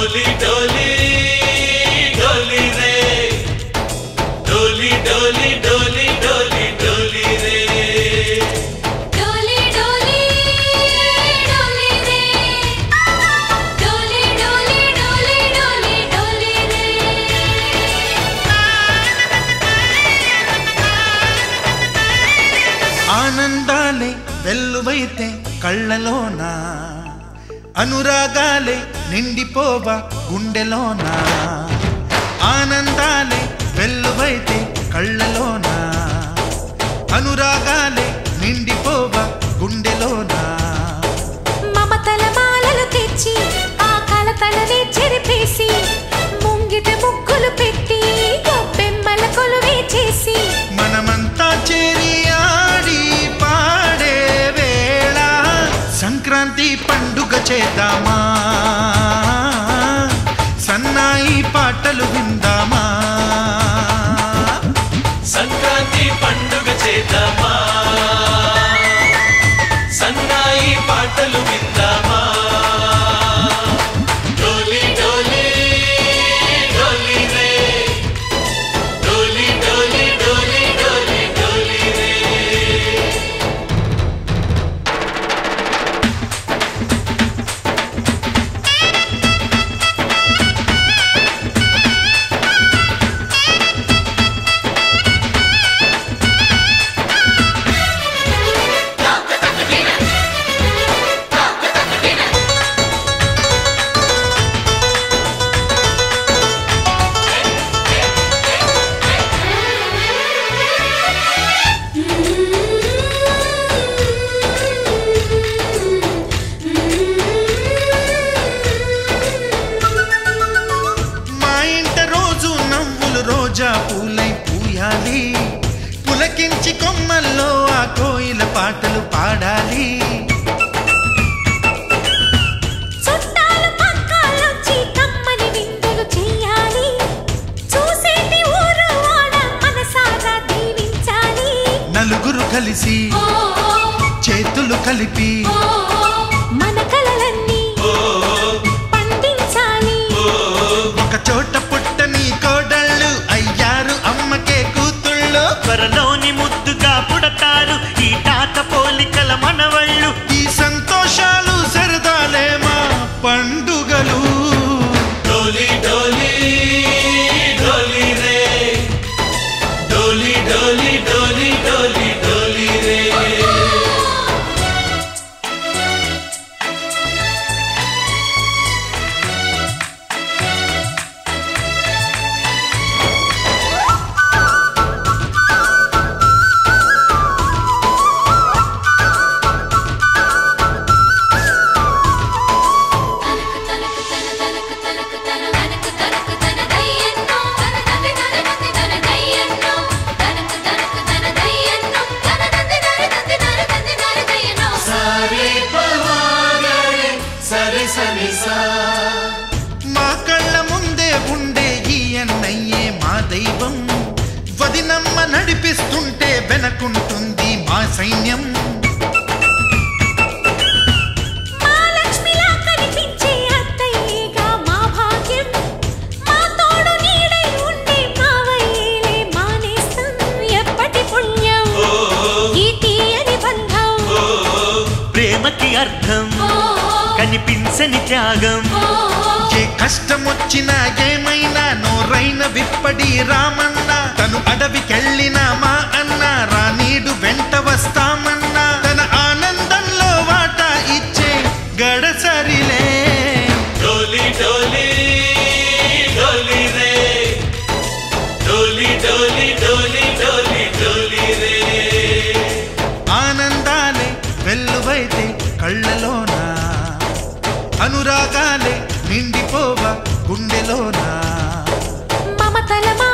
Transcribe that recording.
डोली डोली डोली रे डोली डोली डोली डोली डोली रे डोली डोली डोली रे डोली डोली डोली डोली डोली रे ఆనందాలే వెల్లువైతే కళ్ళలోన అనురాగాలే నిండిపోవ గుండెలోన ఆనందాలే వెల్లువైతే కళ్ళలోన అనురాగాలే నిండిపోవ గుండెలోన మమతల మాలలు తెచ్చి ఆ కలతలనే చెరిపేసి ముంగిట ముగ్గులు పెట్టి గొప్పెమ్మల కొలువే చేసి మనమంతా చేరి ఆడి పాడే వేళ సంక్రాంతి పండుగ చేద్దామా సన్నాయి పాటలు విందామా సంక్రాంతి పండుగ చేద్దామా సన్నాయి పాటలు విందామా డోలి డోలి డోలి రే డోలి డోలి డోలి డోలి డోలి రే మా ఇంట రోజు నవ్వులు రోజా పూలై పూయాలి పులకించి కొమ్మల్లో ఆ కోయిల పాటలు పాడాలి చుట్టాలు పక్కాలొచ్చి కమ్మని విందులు చెయ్యాలి చూసేటి ఊరు వాడ మనసారా దీవించాలి నలుగురు కలిసి ఓ చేతులు కలిపి ఓ మన కలలన్నీ పండించాలి ఒక చోట పుట్టని కోడళ్ళు అయ్యారు అమ్మకే కూతుళ్ళు త్వరలోని ముద్దుగా పుడతారు ఈ తాత పోలికల మనవళ్ళు ఈ సంతోషాలు సరదాలే మా పండుగలు डोली डोली डोली रे डोली डोली डोली डोली डोली रे తనకు తనకు తన తనకు తనకు తన వెనకు తనకు తన దయ్యన్నో తన తండ్రి తన తండ్రి తన దయ్యన్నో తనకు తనకు తన దయ్యన్నో తన తండ్రి తన తండ్రి తన తండ్రి తన దయ్యన్నో सारे पवारे सरे सरे सा మా కళ్ళ ముందే ఉండే ఈ అన్నయ్యే మా దైవం వదినమ్మ నడిపిస్తుంటే వెనకుంటుంది మా సైన్యం మా లక్ష్మిలా కనిపించే అత్తయ్యేగా మా భాగ్యం మా తోడు నీడై ఉండే మావయ్యేలే మానేస్తం ఎప్పటి పుణ్యం ఈ తీయని బంధం ప్రేమకి అర్థం ఓ కనిపించని త్యాగం ఓ ఏ కష్టం వచ్చినా ఏమైనా నోరైన విప్పడి రామన్న తను అడవికెళ్ళిన మా అన్న రానీడు వెంట వస్తామన్నా తన ఆనందంలో వాటా ఇచ్చే గడసరిలే डोली डोली डोली रे डोली डोली डोली डोली डोली रे ఆనందాలే వెల్లువైతే కళ్ళలోన అనురాగాలే నిండిపోవ గుండెలోన మమతల